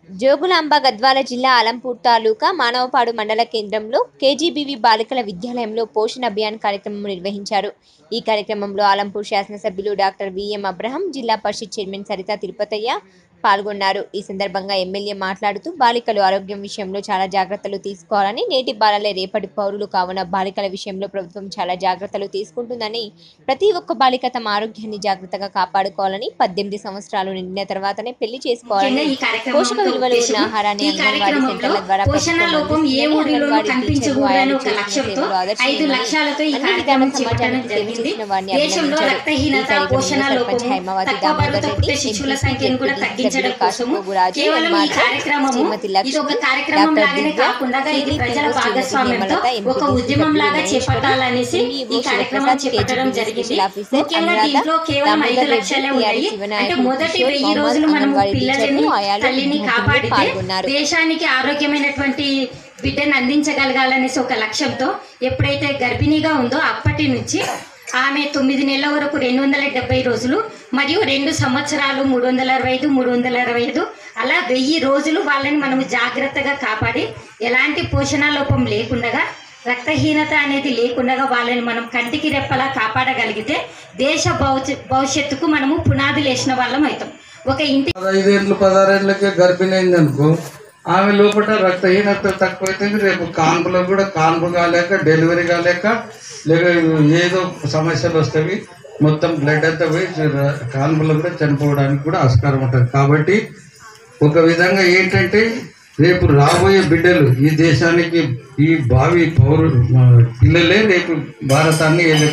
జోగులాంబ గద్వాల జిల్లా అలంపూర్ తాలూకా మానవపాడు మండల కేంద్రంలో కేజీబీవీ బాలికల విద్యాలయంలో పోషణ్ అభియాన్ కార్యక్రమం నిర్వహించారు ఈ కార్యక్రమంలో అలంపూర్ శాసనసభ్యులు డాక్టర్ విఎం అబ్రహం జిల్లా పరిషత్ చైర్మన్ సరిత తిరుపతయ్య పాల్గొన్నారు ఈ సందర్భంగా ఎమ్మెల్యే మాట్లాడుతూ బాలికలు ఆరోగ్యం విషయంలో చాలా జాగ్రత్తలు తీసుకోవాలని నేటి బాలలే రేపటి పౌరులు కావున బాలికల విషయంలో ప్రభుత్వం చాలా జాగ్రత్తలు తీసుకుంటుందని ప్రతి ఒక్క బాలిక తమ ఆరోగ్యాన్ని జాగ్రత్తగా కాపాడుకోవాలని పద్దెనిమిది సంవత్సరాలు నిండిన తర్వాతనే పెళ్లి ముఖ్యంగా చేసుకోవాలని ఈ కార్యక్రమం పోషక విలువలు ఉన్న ఆహారాన్ని ఈ అంగన్వాడీ కార్యక్రమంలో సెంటర్ల ద్వారా పోషణ ప్రభుత్వం లోపం ఏ అందిస్తుందని ఊరిలోనూ అంగన్వాడీ కనిపించకూడదని టీచర్లు ఒక ఆయన లక్ష్యంతో చేసిన సేవలు ఐదు ఆదర్శనీయమని లక్ష్యాలతో ఈ అన్ని కార్యక్రమం విధాల చేపట్టడం సమాజానికి జరిగింది తెలియజేసిన వారిని దేశంలో అభినందించారు. రక్తహీనత ఈ పోషణ కార్యక్రమంలో లోపం సర్పంచ్ హైమావతి తక్కువ దామోదర్ బరువుతో రెడ్డి, పుట్టే శిశువుల ఎంపీసీ సంఖ్యను కూడా జెడ్పీటీసీ తగ్గించడం సభ్యులు కోసము కాశీపోగు రాజు, కేవలం ఈ ఎంఆర్ఓ, కార్యక్రమము శ్రీమతి ఇది లక్ష్మి, ఒక కార్యక్రమం డాక్టర్ లాగానే దివ్య, కాకుండా ఇది సినీ ప్రజల శ్రీమతి భాగస్వామ్యంతో హేమలత, ఒక ఎంపీటీసీ ఉద్యమం సభ్యులు లాగా మహేష్ చేపట్టాలనేసి ఎంఈఓ ఈ కార్యక్రమం శివప్రసాద్, చేపట్టడం కేజీబీవీ జరిగింది స్పెషల్ ఆఫీసర్ ముఖ్యంగా అనురాధ, దీంట్లో కేవలం ఐదు దామోదర్ రెడ్డి, లక్ష్యాలే టీఆర్ఎస్ ఉన్నాయి శివనాయకుడు, అంటే మొదటి కిషోర్, వెయ్యి మొహమ్మద్, రోజులు మనము అంగన్వాడీ పిల్లలని టీచర్లు, ఆయాలు, తల్లిని విద్యార్థులు కాపాడితే పాల్గొన్నారు దేశానికి ఆరోగ్యమైనటువంటి బిడ్డను అందించగలగాలనేసి ఒక లక్ష్యంతో ఎప్పుడైతే గర్భిణీగా ఉందో అప్పటి నుంచి ఆమె తొమ్మిది నెలల వరకు రెండు వందల డెబ్బై రోజులు మరియు రెండు సంవత్సరాలు మూడు వందల అరవై ఐదు మూడు వందల అరవై ఐదు అలా వెయ్యి రోజులు వాళ్ళని మనము జాగ్రత్తగా కాపాడి ఎలాంటి పోషణ లోపం లేకుండా రక్తహీనత అనేది లేకుండా వాళ్ళని మనం కంటికి రెప్పలా కాపాడగలిగితే దేశ భవిష్య భవిష్యత్తుకు మనము పునాదులు వేసిన వాళ్ళం అవుతాం ఒక ఇంటి పదహైదేళ్ళు పదహారేళ్ళకే గర్భిణి అయింది అనుకో ఆమె లోపల రక్తహీనత తక్కువైతుంది రేపు కాన్పులో కూడా కాన్పు కాలేక డెలివరీ కాలేక లేక ఏదో సమస్యలు వస్తాయి మొత్తం బ్లడ్ అంతా పోయి ర- కాన్పులో కూడా చనిపోవడానికి కూడా ఆస్కారం ఉంటుంది కాబట్టి ఒక విధంగా ఏంటంటే రేపు రాబోయే బిడ్డలు ఈ దేశానికి ఈ భావి పౌరులు మా పిల్లలే రేపు భారతాన్ని ఏలే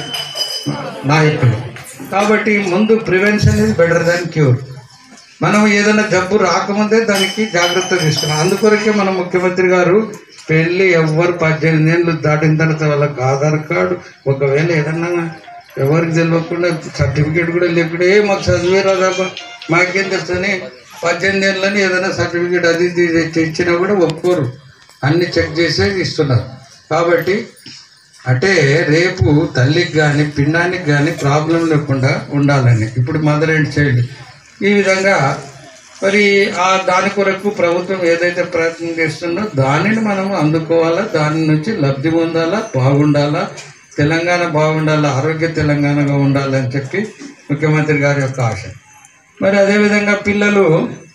నాయకులు కాబట్టి ముందు prevention is better than cure మనం ఏదైనా జబ్బు రాకముందే దానికి జాగ్రత్త తీసుకున్నాం అందుకొరకే మన ముఖ్యమంత్రి గారు పెళ్ళి ఎవ్వరు పద్దెనిమిది ఏళ్ళు దాటిన తర్వాత వాళ్ళకి ఆధార్ కార్డు ఒకవేళ ఏదన్నా ఎవరికి తెలియకుండా సర్టిఫికేట్ కూడా లేకుండా ఏ మాకు చదివే రాదా మాకేం తెలుస్తుంది పద్దెనిమిది ఏళ్ళని ఏదైనా సర్టిఫికేట్ అది ఇది తెచ్చి ఇచ్చినా కూడా ఒప్పుకోరు అన్ని చెక్ చేసే ఇస్తున్నారు కాబట్టి అంటే రేపు తల్లికి కానీ పిండానికి కానీ ప్రాబ్లం లేకుండా ఉండాలని ఇప్పుడు మదర్ అండ్ చైల్డ్ ఈ విధంగా మరి ఆ దాని కొరకు ప్రభుత్వం ఏదైతే ప్రయత్నం చేస్తుందో దానిని మనం అందుకోవాలా దాని నుంచి లబ్ధి పొందాలా బాగుండాలా తెలంగాణ బాగుండాలా ఆరోగ్య తెలంగాణగా ఉండాలని చెప్పి ముఖ్యమంత్రి గారి యొక్క ఆశ మరి అదేవిధంగా పిల్లలు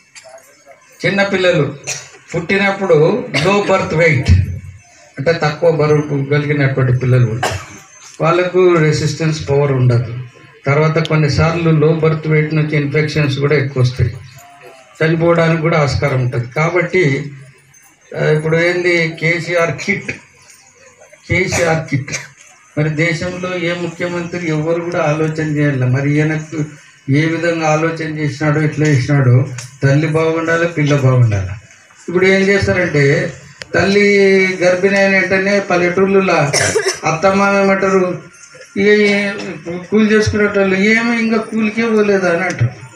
చిన్న పిల్లలు పుట్టినప్పుడు లో బర్త్ వెయిట్ అంటే తక్కువ బరువు కలిగినటువంటి పిల్లలు ఉంటారు వాళ్ళకు రెసిస్టెన్స్ పవర్ ఉండదు తర్వాత కొన్నిసార్లు లో బర్త్ వెయిట్ నుంచి ఇన్ఫెక్షన్స్ కూడా ఎక్కువ వస్తాయి చనిపోవడానికి కూడా ఆస్కారం ఉంటుంది కాబట్టి ఆ, ఇప్పుడు ఏంది కేసీఆర్ కిట్ కేసీఆర్ కిట్ మరి దేశంలో ఏ ముఖ్యమంత్రి ఎవరు కూడా ఆలోచన చేయాలి మరి ఈయనకు ఏ విధంగా ఆలోచన చేసినాడో ఎట్లా చేసినాడో తల్లి బాగుండాలి పిల్ల బాగుండాలి ఇప్పుడు ఏం చేస్తారంటే తల్లి గర్భిణి అయిన వెంటనే పల్లెటూళ్ళలో అత్తమ్మ ఏమంటారు ఇక ఏ- కూలి చేసుకునేటోళ్ళు ఏమి ఇంకా కూలికే పోలేదు అని అంటారు